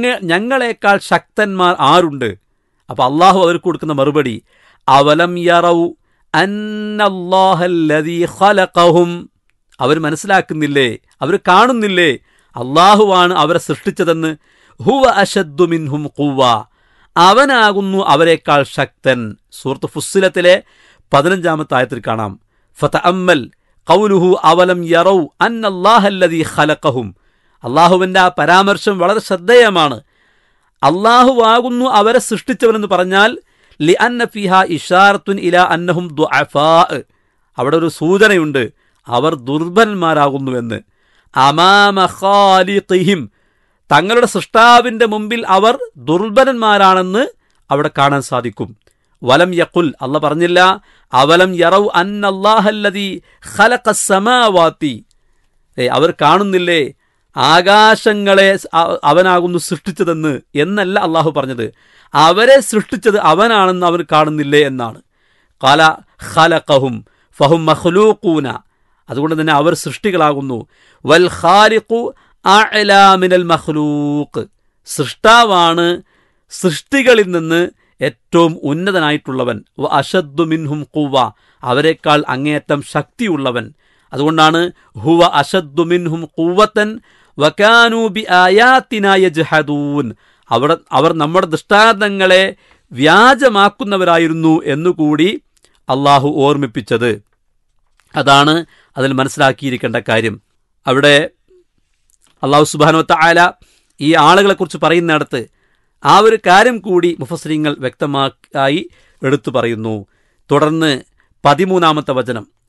ഞങ്ങ ഞങ്ങളെക്കാൾ ശക്തന്മാർ ആരുണ്ട് അപ്പോൾ അള്ളാഹു അവർക്ക് കൊടുക്കുന്ന മറുപടി അവലം യറൗ അന്നല്ലാഹല്ലദീ ഖലഖഹും അവർ മനസ്സിലാക്കുന്നില്ലേ അവർ കാണുന്നില്ലേ അള്ളാഹുവാണ് അവരെ സൃഷ്ടിച്ചതെന്ന് ഹുവ അഷദ്ദു മിൻഹും ഖുവ്വ അവനാകുന്നു അവരെക്കാൾ ശക്തൻ സൂറത്ത് ഫുസ്സിലത്തിലെ പതിനഞ്ചാമത്തെ ആയത്തിൽ കാണാം ഫത അമ്മൽ കൗലുഹു അവലം യറൗ അന്നല്ലാഹല്ലദീ ഖലഖഹും അള്ളാഹുവിൻ്റെ ആ പരാമർശം വളരെ ശ്രദ്ധേയമാണ് അള്ളാഹുവാകുന്നു അവരെ സൃഷ്ടിച്ചവനെന്ന് പറഞ്ഞാൽ ലി അന്ന ഫിഹ ഇഷാറത്തുൻ ഇല അന്നഹും ദുഅഫാ അവിടെ ഒരു സൂചനയുണ്ട് അവർ ദുർബലന്മാരാകുന്നുവെന്ന് അമാമ ഖാലിഖിഹിം തങ്ങളുടെ സൃഷ്ടാവിൻ്റെ മുമ്പിൽ അവർ ദുർബലന്മാരാണെന്ന് അവിടെ കാണാൻ സാധിക്കും വലം യക്കുൽ അല്ല പറഞ്ഞില്ല അവലം യറവ് അന്നല്ലാഹല്ലതി ഖലഖസ്സമാവാത്തി ഏ അവർ കാണുന്നില്ലേ ആകാശങ്ങളെ അ- അവനാകുന്നു സൃഷ്ടിച്ചതെന്ന് എന്നല്ല അള്ളാഹു പറഞ്ഞത് അവരെ സൃഷ്ടിച്ചത് അവനാണെന്ന് അവർ കാണുന്നില്ലേ എന്നാണ് കല ഖലഖഹും ഫഹും മഖ്ലൂഖൂന അതുകൊണ്ട് തന്നെ അവർ സൃഷ്ടികളാകുന്നു വൽ ഖാലിഖു അഅലാ മിനൽ മഖ്ലൂഖ് സൃഷ്ടാവാണ് സൃഷ്ടികളിൽ നിന്ന് ഏറ്റവും ഉന്നതനായിട്ടുള്ളവൻ വ അഷദ്ദു മിൻഹും ഖുവ അവരെക്കാൾ അങ്ങേയറ്റം ശക്തിയുള്ളവൻ അതുകൊണ്ടാണ് ഹുവ അഷദ്ദു മിൻഹും ഖുവത്തൻ വകാനൂ ബി ആയാത്തിന യജ്ഹദൂൻ അവിടെ അവർ നമ്മുടെ ദൃഷ്ടാന്തങ്ങളെ വ്യാജമാക്കുന്നവരായിരുന്നു എന്നുകൂടി അള്ളാഹു ഓർമ്മിപ്പിച്ചത് അതാണ് അതിൽ മനസ്സിലാക്കിയിരിക്കേണ്ട കാര്യം അവിടെ അള്ളാഹു സുബാനുവത്ത ആല ഈ ആളുകളെക്കുറിച്ച് പറയുന്നിടത്ത് ആ ഒരു കാര്യം കൂടി മുഫസ്രീങ്ങൾ വ്യക്തമായി എടുത്തു പറയുന്നു തുടർന്ന് പതിമൂന്നാമത്തെ വചനം